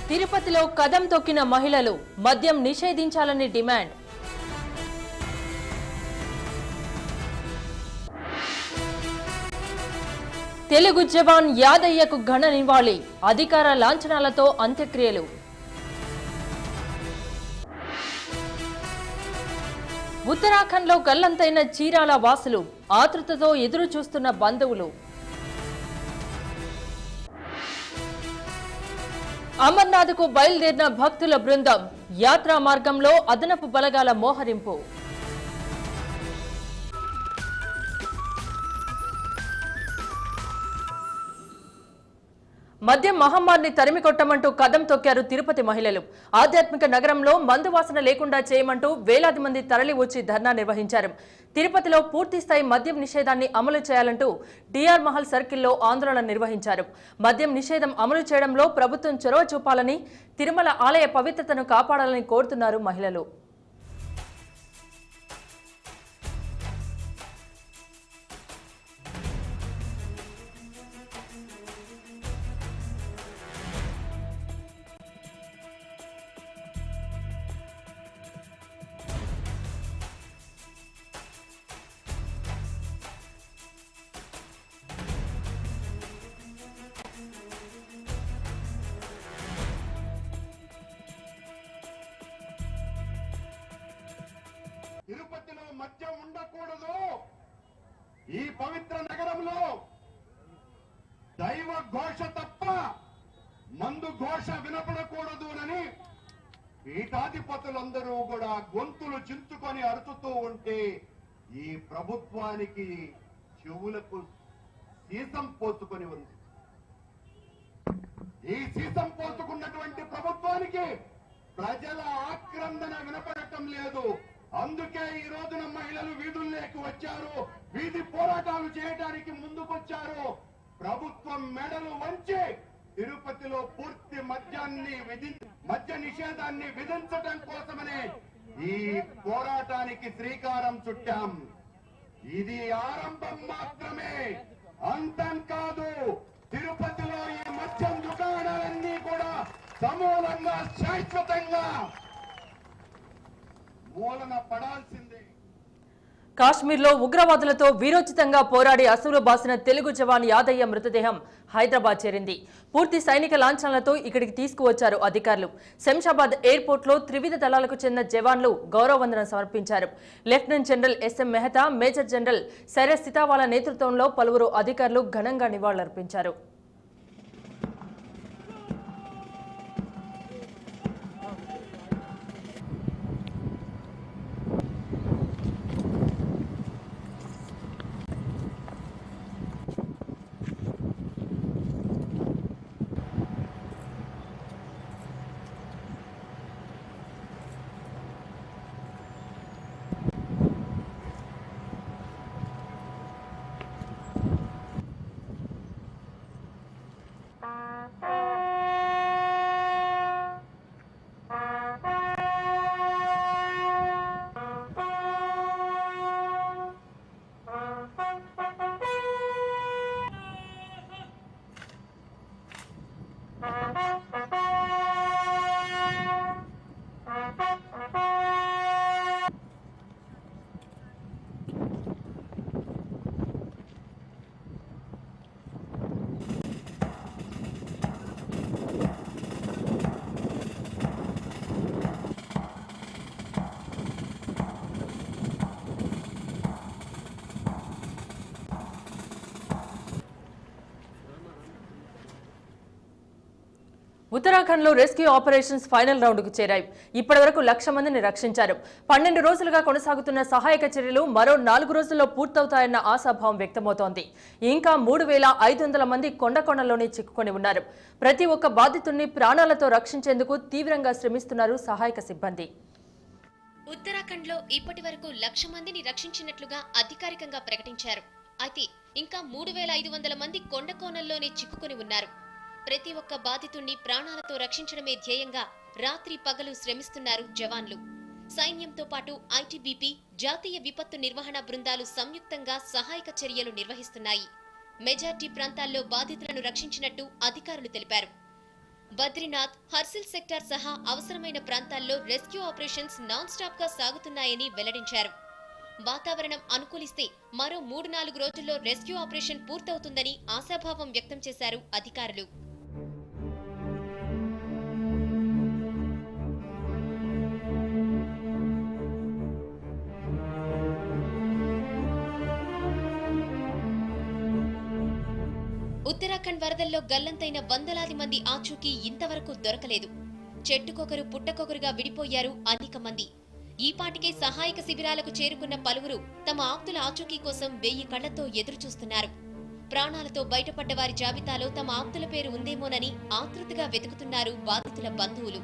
తిరుపతిలో కదం తొక్కిన మహిళలు మద్యం నిషేధించాలని డిమాండ్ తెలుగు జవాన్ యాదయ్యకు ఘన నివాళి అధికార లాంఛనాలతో అంత్యక్రియలు ఉత్తరాఖండ్లో గల్లంతైన చీరాల వాసులు ఆతృతతో ఎదురు చూస్తున్న బంధువులు అమర్నాథ్కు బయలుదేరిన భక్తుల బృందం యాత్రా మార్గంలో అదనపు బలగాల మోహరింపు మద్యం మహమ్మారిని తరిమి కొట్టమంటూ కదం తొక్కారు తిరుపతి మహిళలు ఆధ్యాత్మిక నగరంలో మందు వాసన లేకుండా చేయమంటూ వేలాది మంది తరలి వచ్చి ధర్నా నిర్వహించారు తిరుపతిలో పూర్తి స్థాయి మద్యం నిషేధాన్ని అమలు చేయాలంటూ డిఆర్ మహల్ సర్కిల్లో ఆందోళన నిర్వహించారు మద్యం నిషేధం అమలు చేయడంలో ప్రభుత్వం చొరవ చూపాలని తిరుమల ఆలయ పవిత్రతను కాపాడాలని కోరుతున్నారు మహిళలు తిరుపతిలో మద్యం ఉండకూడదు ఈ పవిత్ర నగరంలో దైవ ఘోష తప్ప మందు ఘోష వినపడకూడదునని పీఠాధిపతులందరూ కూడా గొంతులు చించుకొని అరుచుతూ ఉంటే ఈ ప్రభుత్వానికి చెవులకు సీసం పోసుకొని ఉంది ఈ సీసం పోసుకున్నటువంటి ప్రభుత్వానికి ప్రజల ఆక్రందన వినపడటం లేదు అందుకే ఈ రోజున మహిళలు వీధుల్లోకి వచ్చారు వీధి పోరాటాలు చేయడానికి ముందుకొచ్చారు ప్రభుత్వం మెడలు వంచి తిరుపతిలో పూర్తి మద్యాన్ని విధి మద్య నిషేధాన్ని విధించడం కోసమనే ఈ పోరాటానికి శ్రీకారం చుట్టాం ఇది ఆరంభం మాత్రమే అంతం కాదు తిరుపతిలో ఈ మద్యం దుకాణాలన్నీ కూడా సమూలంగా శాశ్వతంగా మూలన పడాల్సిందే కాశ్మీర్లో ఉగ్రవాదులతో వీరోచితంగా పోరాడి అసువులు బాసిన తెలుగు జవాన్ యాదయ్య మృతదేహం హైదరాబాద్ చేరింది పూర్తి సైనిక లాంఛనాలతో ఇక్కడికి తీసుకువచ్చారు అధికారులు శంషాబాద్ ఎయిర్పోర్ట్లో త్రివిధ దళాలకు చెందిన జవాన్లు గౌరవవందనం సమర్పించారు lieutenant general SM Mehta major general సైర సితావాల నేతృత్వంలో పలువురు అధికారులు ఘనంగా నివాళులర్పించారు ఉత్తరాఖండ్లో రెస్క్యూ ఆపరేషన్స్ ఫైనల్ రౌండ్కు చేరాయి ఇప్పటి వరకు లక్ష మందిని రక్షించారు పన్నెండు రోజులుగా కొనసాగుతున్న సహాయక చర్యలు మరో నాలుగు రోజుల్లో పూర్తవుతాయన్న ఆశాభావం వ్యక్తమవుతోంది ఇంకా మూడు వేల ఐదు వందల మంది కొండకొండలోనే చిక్కుకొని ఉన్నారు ప్రతి ఒక్క బాధితుడిని ప్రాణాలతో రక్షించేందుకు తీవ్రంగా శ్రమిస్తున్నారు సహాయక సిబ్బంది ఉత్తరాఖండ్లో ఇప్పటి వరకు లక్ష మందిని రక్షించినట్లుగా అధికారికంగా ప్రకటించారు అయితే ఇంకా మూడు వేల ఐదు వందల మంది కొండ కోణంలోనే చిక్కుకుని ఉన్నారు ప్రతి ఒక్క బాధితుణ్ణి ప్రాణాలతో రక్షించడమే ధ్యేయంగా రాత్రి పగలు శ్రమిస్తున్నారు జవాన్లు సైన్యంతో పాటు ఐటీబీపీ జాతీయ విపత్తు నిర్వహణ బృందాలు సంయుక్తంగా సహాయక చర్యలు నిర్వహిస్తున్నాయి మెజార్టీ ప్రాంతాల్లో బాధితులను రక్షించినట్టు అధికారులు తెలిపారు బద్రీనాథ్ హర్సిల్ సెక్టార్ సహా అవసరమైన ప్రాంతాల్లో రెస్క్యూ ఆపరేషన్స్ నాన్ స్టాప్ గా సాగుతున్నాయని వెల్లడించారు వాతావరణం అనుకూలిస్తే మరో మూడు నాలుగు రోజుల్లో రెస్క్యూ ఆపరేషన్ పూర్తవుతుందని ఆశాభావం వ్యక్తం చేశారు అధికారులు ఉత్తరాఖండ్ వరదల్లో గల్లంతైన వందలాది మంది ఆచూకీ ఇంతవరకు దొరకలేదు చెట్టుకొకరు పుట్టకొకరుగా విడిపోయారు అనేక మంది ఈ పాటికే సహాయక శిబిరాలకు చేరుకున్న పలువురు తమ ఆప్తుల ఆచూకీ కోసం వెయ్యి కళ్లతో ఎదురుచూస్తున్నారు ప్రాణాలతో బయటపడ్డ వారి జాబితాలో తమ ఆప్తుల పేరు ఉందేమోనని ఆతృతగా వెతుకుతున్నారు బాధితుల బంధువులు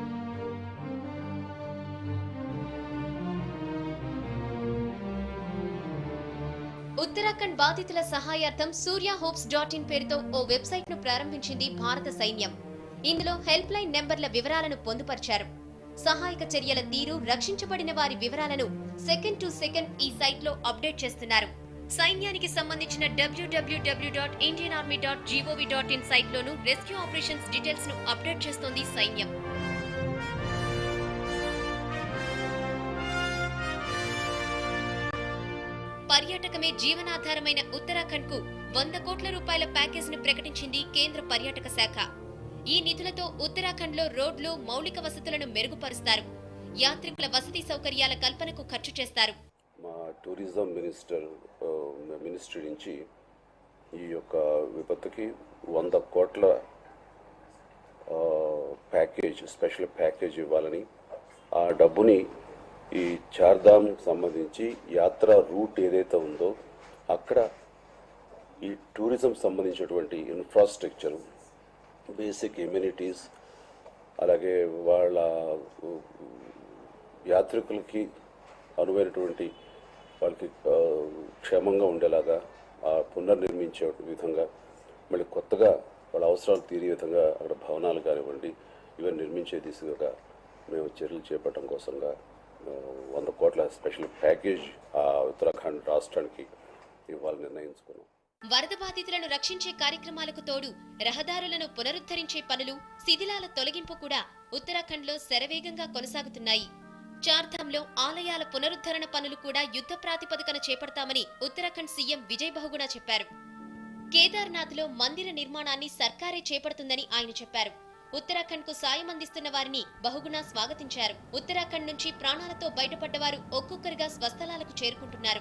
ఉత్తరాఖండ్ బాధితుల సహాయార్థం సూర్య హోప్స్ డాట్ ఇన్ పేరుతో ఓ వెబ్సైట్ ను ప్రారంభించింది భారత సైన్యం ఇందులో హెల్ప్ లైన్ నెంబర్ల వివరాలను పొందుపరిచారు సహాయక చర్యల తీరు రక్షించబడిన వారి వివరాలను సెకండ్ టు సెకండ్ ఈ సైట్ లో అప్డేట్ చేస్తున్నారు సైన్యానికి సంబంధించిన WWW dot Indian army dot gov dot in site లోను రెస్క్యూ ఆపరేషన్స్ డీటెయిల్స్ ను అప్డేట్ చేస్తోంది సైన్యం పర్యాటకమే జీవనాధారమైన ఉత్తరాఖండ్ కు వంద కోట్ల రూపాయల ప్యాకేజ్ ను ప్రకటించింది కేంద్ర పర్యాటక శాఖ ఈ నిధులతో ఉత్తరాఖండ్ లో రోడ్లు మౌలిక వసతులను మెరుగుపరుస్తారు యాత్రికుల వసతి సౌకర్యాల కల్పనకు ఖర్చు చేస్తారు మా టూరిజం మినిస్టర్ ఆ, మినిస్ట్రీ నుంచి ఈ యొక్క విపత్తుకి వంద కోట్ల ఆ, ప్యాకేజ్ స్పెషల్ ప్యాకేజ్ ఇవ్వాలని ఆ డబ్బుని ఈ చార్ధామ్ సంబంధించి యాత్ర రూట్ ఏదైతే ఉందో అక్కడ ఈ టూరిజం సంబంధించినటువంటి ఇన్ఫ్రాస్ట్రక్చర్ బేసిక్ ఇమ్యూనిటీస్ అలాగే వాళ్ళ ఉ, యాత్రికులకి అనువైనటువంటి వాళ్ళకి ఆ, క్షేమంగా ఉండేలాగా ఆ పునర్నిర్మించే విధంగా మళ్ళీ కొత్తగా వాళ్ళ అవసరాలు తీరే విధంగా అక్కడ భవనాలు కానివ్వండి ఇవన్నీ నిర్మించే దిశగా మేము చర్యలు చేపట్టడం కోసంగా ఆ, వంద కోట్ల స్పెషల్ ప్యాకేజ్ ఆ ఉత్తరాఖండ్ రాష్ట్రానికి ఇవ్వాలని నిర్ణయించుకున్నాం వరద బాధితులను రక్షించే కార్యక్రమాలకు తోడు రహదారులను పునరుద్ధరించే పనులు శిథిలాల తొలగింపు కూడా ఉత్తరాఖండ్ లో శరవేగంగా కొనసాగుతున్నాయి చార్ధాంలో ఆలయాల పునరుద్ధరణ పనులు కూడా యుద్ధ ప్రాతిపదికన చేపడతామని ఉత్తరాఖండ్ సీఎం విజయ్ బహుగుణ చెప్పారు కేదార్నాథ్ లో మందిర నిర్మాణాన్ని సర్కారే చేపడుతుందని ఆయన చెప్పారు ఉత్తరాఖండ్ కు సాయం అందిస్తున్న వారిని బహుగుణ స్వాగతించారు ఉత్తరాఖండ్ నుంచి ప్రాణాలతో బయటపడ్డ వారు ఒక్కొక్కరిగా స్వస్థలాలకు చేరుకుంటున్నారు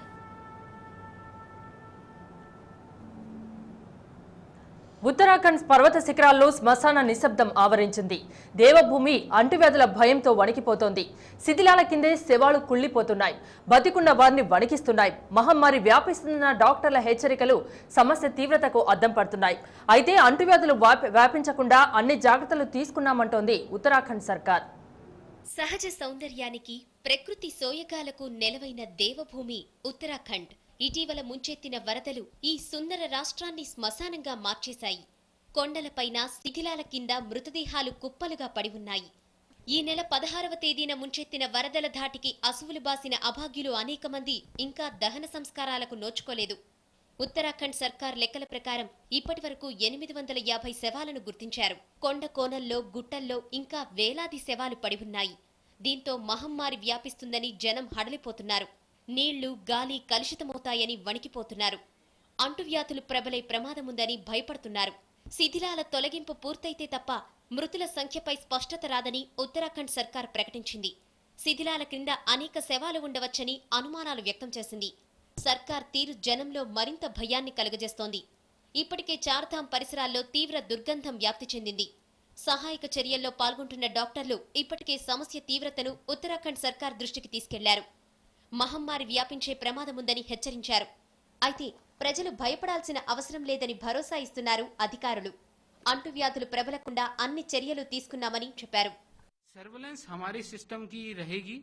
ఉత్తరాఖండ్ పర్వత శిఖరాల్లో శ్మశాన నిశ్శబ్దం ఆవరించింది దేవభూమి అంటువ్యాధుల భయంతో వణికిపోతోంది శిథిలాల కిందే శవాలు కుళ్లిపోతున్నాయి బతికున్న వారిని వణికిస్తున్నాయి మహమ్మారి వ్యాపిస్తున్న డాక్టర్ల హెచ్చరికలు సమస్య తీవ్రతకు అద్దం పడుతున్నాయి అయితే అంటువ్యాధులు వ్యాప- వ్యాపించకుండా అన్ని జాగ్రత్తలు తీసుకున్నామంటోంది ఉత్తరాఖండ్ సర్కార్ సహజ సౌందర్యానికి ప్రకృతి సోయగాలకు నెలవైన దేవభూమి ఉత్తరాఖండ్ ఇటీవల ముంచెత్తిన వరదలు ఈ సుందర రాష్ట్రాన్ని శ్మశానంగా మార్చేశాయి కొండలపైన శిథిలాల కింద మృతదేహాలు కుప్పలుగా పడి ఉన్నాయి ఈ నెల పదహారవ తేదీన ముంచెత్తిన వరదల ధాటికి అసువులు బాసిన అభాగ్యులు అనేక మంది ఇంకా దహన సంస్కారాలకు నోచుకోలేదు ఉత్తరాఖండ్ సర్కార్ లెక్కల ప్రకారం ఇప్పటి వరకు ఎనిమిది వందల యాభై శవాలను గుర్తించారు కొండ కోనల్లో గుట్టల్లో ఇంకా వేలాది శవాలు పడి ఉన్నాయి దీంతో మహమ్మారి వ్యాపిస్తుందని జనం హడలిపోతున్నారు నీళ్లు గాలి కలుషితమవుతాయని వణికిపోతున్నారు అంటువ్యాధులు ప్రబలే ప్రమాదముందని భయపడుతున్నారు శిథిలాల తొలగింపు పూర్తయితే తప్ప మృతుల సంఖ్యపై స్పష్టత రాదని ఉత్తరాఖండ్ సర్కార్ ప్రకటించింది శిథిలాల క్రింద అనేక శవాలు ఉండవచ్చని అనుమానాలు వ్యక్తం చేసింది సర్కార్ తీరు జనంలో మరింత భయాన్ని కలుగజేస్తోంది ఇప్పటికే చార్ధామ్ పరిసరాల్లో తీవ్ర దుర్గంధం వ్యాప్తి చెందింది సహాయక చర్యల్లో పాల్గొంటున్న డాక్టర్లు ఇప్పటికే సమస్య తీవ్రతను ఉత్తరాఖండ్ సర్కార్ దృష్టికి తీసుకెళ్లారు మహమ్మారి వ్యాపించే ప్రమాదముందని హెచ్చరించారు అయితే ప్రజలు భయపడాల్సిన అవసరం లేదని భరోసా ఇస్తున్నారు అధికారులు అంటువ్యాధులు ప్రబలకుండా అన్ని చర్యలు తీసుకున్నామని చెప్పారు सर्वेलेंस हमारी सिस्टम की रहेगी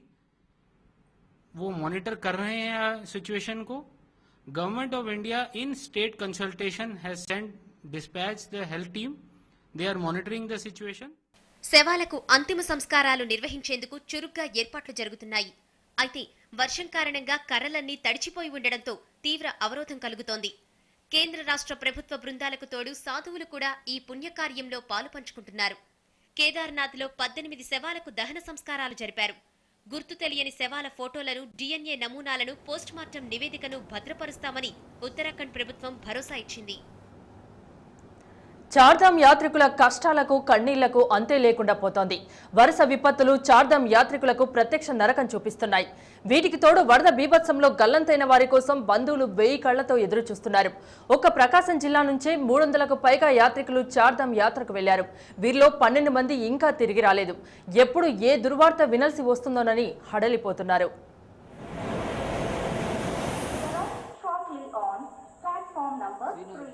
वो मॉनिटर कर रहे हैं सिचुएशन को government of India in state consultation has sent dispatch the health team they are monitoring the situation శవాలకు అంతిమ సంస్కారాలు నిర్వహించేందుకు చురుగ్గా ఏర్పాట్లు జరుగుతున్నాయి అయితే వర్షం కారణంగా కర్రలన్నీ తడిచిపోయి ఉండడంతో తీవ్ర అవరోధం కలుగుతోంది కేంద్ర రాష్ట్ర ప్రభుత్వ బృందాలకు తోడు సాధువులు కూడా ఈ పుణ్యకార్యంలో పాలు పంచుకుంటున్నారు కేదార్నాథ్లో పద్దెనిమిది శవాలకు దహన సంస్కారాలు జరిపారు గుర్తు తెలియని శవాల ఫోటోలను డిఎన్ఏ నమూనాలను పోస్టుమార్టం నివేదికను భద్రపరుస్తామని ఉత్తరాఖండ్ ప్రభుత్వం భరోసా ఇచ్చింది చార్ధామ్ యాత్రికుల కష్టాలకు కన్నీళ్లకు అంతే లేకుండా పోతోంది వరుస విపత్తులు చార్ధామ్ యాత్రికులకు ప్రత్యక్ష నరకం చూపిస్తున్నాయి వీటికి తోడు వరద బీభత్సంలో గల్లంతైన వారి కోసం బంధువులు వెయ్యి కళ్లతో ఎదురు చూస్తున్నారు ఒక్క ప్రకాశం జిల్లా నుంచే మూడు వందలకు పైగా యాత్రికులు చార్ధామ్ యాత్రకు వెళ్లారు వీరిలో పన్నెండు మంది ఇంకా తిరిగి రాలేదు ఎప్పుడు ఏ దుర్వార్త వినాల్సి వస్తుందోనని హడలిపోతున్నారు shortly on platform number three.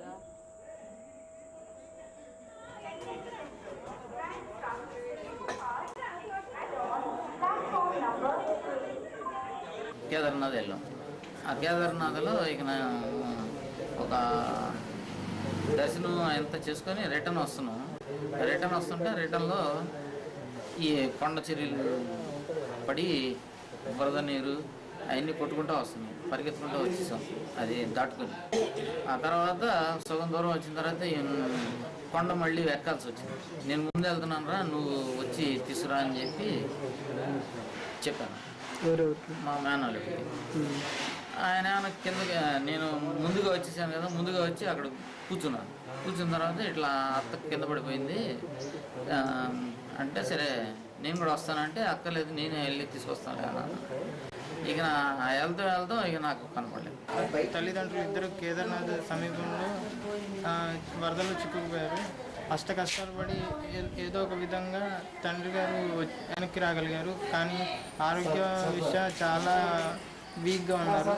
Platform number three. Kedarnath వెళ్ళాం ఆ కేదార్నాథ్లో ఇక నా ఒక దర్శనం ఎంత చేసుకొని రిటర్న్ వస్తున్నాం రిటర్న్ వస్తుంటే రిటర్న్లో ఈ కొండ చర్యలు పడి బురద నీరు అవన్నీ కొట్టుకుంటూ వస్తున్నాం పరిగెత్తుకుంటూ వచ్చేసాం అది దాటుకొని ఆ తర్వాత సగం దూరం వచ్చిన తర్వాత ఈ కొండ మళ్ళీ ఎక్కాల్సి వచ్చింది నేను ముందు వెళ్తున్నాను రా నువ్వు వచ్చి తీసుకురా అని చెప్పి చెప్పాను మా మేనల్లుడికి ఆయన ఏమన్నా కిందకి నేను ముందుగా వచ్చేసాను కదా ముందుగా వచ్చి అక్కడ కూర్చున్నాను కూర్చున్న తర్వాత ఇట్లా అత్త కింద పడిపోయింది ఆ, అంటే సరే నేను కూడా వస్తానంటే అక్కర్లేదు నేనే వెళ్ళి తీసుకొస్తాను అన్నాను ఇక నా వెళ్తూ వెళ్తూ ఇక నాకు కనపడలేదు తల్లిదండ్రులు ఇద్దరు కేదార్నాథ్ సమీపంలో ఆ, వరదలో చిక్కుకుపోయారు అష్ట కష్టాలు పడి ఏ- ఏదో ఒక విధంగా తండ్రి గారు వచ్చి- వెనక్కి రాగలిగారు కానీ ఆరోగ్య విషయ చాలా వీక్గా ఉన్నారు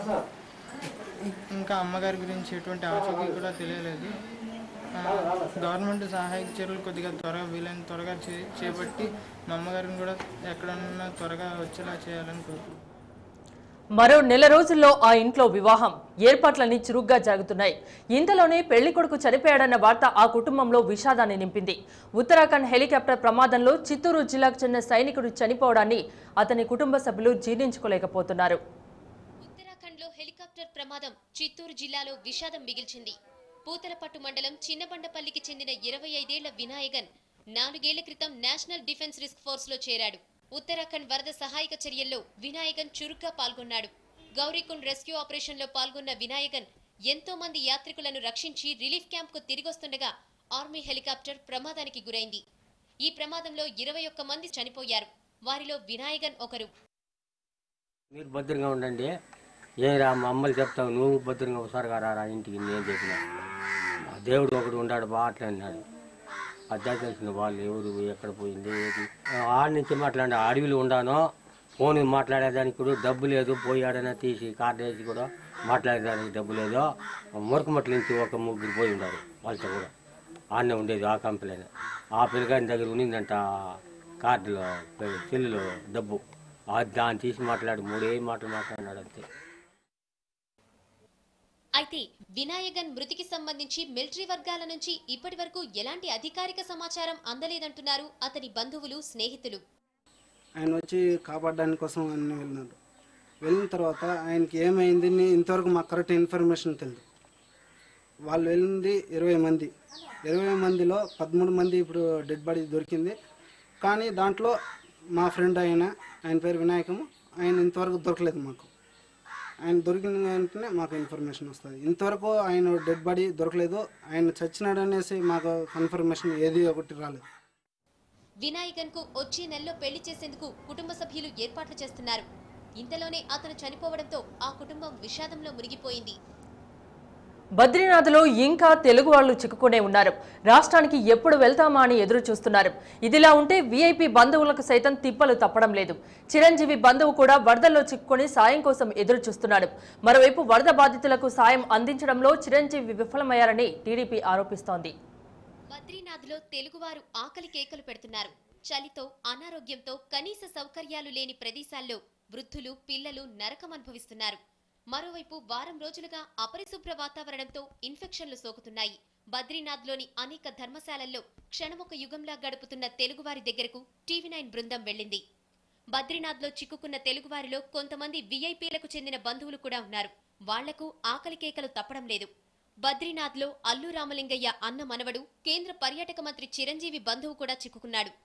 ఇంకా అమ్మగారి గురించి ఎటువంటి ఆచూకీ కూడా తెలియలేదు ఆ, గవర్నమెంట్ సహాయక చర్యలు కొద్దిగా త్వరగా వీలైన త్వరగా చే చేపట్టి మా అమ్మగారిని కూడా ఎక్కడన్నా త్వరగా వచ్చేలా చేయాలని కోరుకుంటున్నాను మరో నెల రోజుల్లో ఆ ఇంట్లో వివాహం ఏర్పాట్లన్నీ చురుగ్గా జరుగుతున్నాయి ఇంతలోనే పెళ్లి కొడుకు చనిపోయాడన్న వార్త ఆ కుటుంబంలో విషాదాన్ని నింపింది ఉత్తరాఖండ్ హెలికాప్టర్ ప్రమాదంలో చిత్తూరు జిల్లాకు చెందిన సైనికుడు చనిపోవడాన్ని అతని కుటుంబ సభ్యులు జీర్ణించుకోలేకపోతున్నారు ఉత్తరాఖండ్లో హెలికాప్టర్ ప్రమాదం చిత్తూరు జిల్లాలో విషాదం మిగిల్చింది పూతలపట్టు మండలం చిన్నబండపల్లికి చెందిన ఇరవై ఐదేళ్ల వినాయగన్ నాలుగేళ్ల క్రితం నేషనల్ డిఫెన్స్ రిస్క్ ఫోర్స్ లో చేరాడు ఉత్తరాఖండ్ వరద సహాయక చర్యల్లో వినాయగన్ చురుగ్గా పాల్గొన్నాడు గౌరీకుండ్ రెస్క్యూ ఆపరేషన్లో పాల్గొన్న వినాయగన్ ఎంతో మంది యాత్రికులను రక్షించి రిలీఫ్ క్యాంప్కు తిరిగొస్తుండగా ఆర్మీ హెలికాప్టర్ ప్రమాదానికి గురైంది ఈ ప్రమాదంలో ఇరవై ఒక్క మంది చనిపోయారు వారిలో వినాయగన్ ఒకరు మీరు భద్రంగా ఉండండి ఏం రా మా అమ్మలు చెప్తావు నువ్వు భద్రంగా ఒకసారిగా రారా ఇంటికి నేను చెప్పిన మా దేవుడు ఒకడు ఉన్నాడు బా అట్లా అన్నాడు అద్దె తెలిసిన వాళ్ళు ఎవరు ఎక్కడ పోయింది ఏది ఆడి నుంచి మాట్లాడి అడవిలో ఉండాను ఫోన్ మాట్లాడేదానికి కూడా డబ్బు లేదు పోయాడని తీసి కార్డు వేసి కూడా మాట్లాడేదానికి డబ్బు లేదు మురకమట్ల నుంచి ఒక ముగ్గురు పోయి ఉన్నారు వాళ్ళతో కూడా ఆడనే ఉండేది ఆ కంపెనీ ఆ పిల్లగాని దగ్గర ఉన్నిందంట కార్డులో సెల్లులో డబ్బు ఆ దాన్ని తీసి మాట్లాడి మూడే మాటలు మాట్లాడినాడు అంతే అయితే వినాయగన్ మృతికి సంబంధించి మిలిటరీ వర్గాల నుంచి ఇప్పటి వరకు ఎలాంటి అధికారిక సమాచారం అందలేదంటున్నారు అతని బంధువులు స్నేహితులు ఆయన వచ్చి కాపాడడానికి కోసం అన్ని వెళ్ళినాడు వెళ్ళిన తర్వాత ఆయనకి ఏమైంది అని ఇంతవరకు మాకు కరెక్ట్ ఇన్ఫర్మేషన్ తెలియదు వాళ్ళు వెళ్ళింది ఇరవై మంది ఇరవై మందిలో పదమూడు మంది ఇప్పుడు డెడ్ బాడీ దొరికింది కానీ దాంట్లో మా ఫ్రెండ్ ఆయన ఆయన పేరు వినాయకము ఆయన ఇంతవరకు దొరకలేదు మాకు ఆయన దొరికిన వెంటనే మాకు ఇన్ఫర్మేషన్ వస్తుంది ఇంతవరకు ఆయన డెడ్ బాడీ దొరకలేదు ఆయన చచ్చినాడు అనేసి మాకు కన్ఫర్మేషన్ ఏది ఒకటి రాలేదు వినాయకన్ కు వచ్చే నెలలో పెళ్లి చేసేందుకు కుటుంబ సభ్యులు ఏర్పాట్లు చేస్తున్నారు ఇంతలోనే అతను చనిపోవడంతో ఆ కుటుంబం విషాదంలో మునిగిపోయింది బద్రీనాథ్లో ఇంకా తెలుగు వాళ్ళు చిక్కుకునే ఉన్నారు రాష్ట్రానికి ఎప్పుడు వెళ్తామా అని ఎదురు చూస్తున్నారు ఇదిలా ఉంటే వీఐపీ బంధువులకు సైతం తిప్పలు తప్పడం లేదు చిరంజీవి బంధువు కూడా వరదల్లో చిక్కుకొని సాయం కోసం ఎదురు చూస్తున్నాడు మరోవైపు వరద బాధితులకు సాయం అందించడంలో చిరంజీవి విఫలమయ్యారని టీడీపీ ఆరోపిస్తోంది బద్రీనాథ్లో తెలుగువారు ఆకలి కేకలు పెడుతున్నారు చలితో అనారోగ్యంతో కనీస సౌకర్యాలు లేని ప్రదేశాల్లో వృద్ధులు పిల్లలు నరకం అనుభవిస్తున్నారు మరోవైపు వారం రోజులుగా అపరిశుభ్ర వాతావరణంతో ఇన్ఫెక్షన్లు సోకుతున్నాయి బద్రీనాథ్లోని అనేక ధర్మశాలల్లో క్షణమొక యుగంలా గడుపుతున్న తెలుగువారి దగ్గరకు టీవీ నైన్ బృందం వెళ్ళింది బద్రీనాథ్లో చిక్కుకున్న తెలుగువారిలో కొంతమంది వీఐపీలకు చెందిన బంధువులు కూడా ఉన్నారు వాళ్లకు ఆకలి కేకలు తప్పడం లేదు బద్రీనాథ్లో అల్లు రామలింగయ్య అన్న మనవడు కేంద్ర పర్యాటక మంత్రి చిరంజీవి బంధువు కూడా చిక్కుకున్నాడు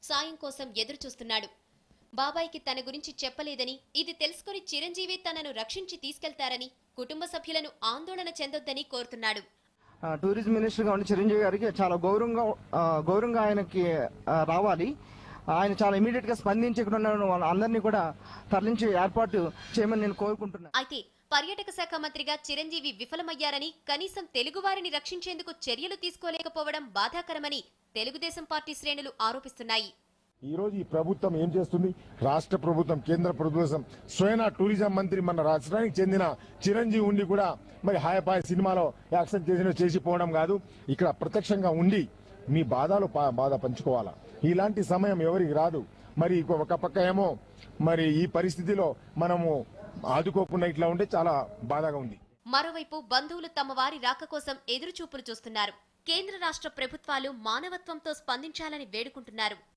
సాయం కోసం ఎదురు చూస్తున్నాడు బాబాయ్కి తన గురించి చెప్పలేదని ఇది తెలుసుకుని చిరంజీవి తనను రక్షించి తీసుకెళ్తారని కుటుంబ సభ్యులను ఆందోళన చెందొద్దని కోరుతున్నాడు ఆ, టూరిజం మినిస్టర్గా ఉన్న చిరంజీవి గారికి చాలా గౌరవంగా ఆ, గౌరవంగా ఆయనకి ఆ, రావాలి ఆయన చాలా ఇమీడియట్ గా స్పందించి ఇక్కడ ఉన్న వాళ్ళ అందరినీ కూడా తరలించి ఏర్పాటు చేయమని నేను కోరుకుంటున్నాను అయితే పర్యాటక శాఖ మంత్రిగా చిరంజీవి విఫలమయ్యారని కనీసం తెలుగువారిని రక్షించేందుకు చర్యలు తీసుకోలేకపోవడం బాధాకరమని తెలుగుదేశం పార్టీ శ్రేణులు ఆరోపిస్తున్నాయి ఈ రోజు ఈ ప్రభుత్వం ఏం చేస్తుంది రాష్ట్ర ప్రభుత్వం కేంద్ర ప్రభుత్వం స్వయం టూరిజం మంత్రి మన రాష్ట్రానికి చెందిన చిరంజీవి ఉండి కూడా మరి హాయపాయ సినిమాలో యాక్షన్ చేసిన చేసిపోవడం కాదు ఇక్కడ ప్రత్యక్షంగా ఉండి మీ బాధలు పా- బాధ పంచుకోవాలా ఇలాంటి సమయం ఎవరికి రాదు మరి ఇంకో- ఒక పక్క ఏమో మరి ఈ పరిస్థితిలో మనము ఆదుకోకుండా ఇట్లా ఉంటే చాలా బాధగా ఉంది మరోవైపు బంధువులు తమ వారి రాక కోసం ఎదురుచూపులు చూస్తున్నారు కేంద్ర రాష్ట్ర ప్రభుత్వాలు మానవత్వంతో స్పందించాలని వేడుకుంటున్నారు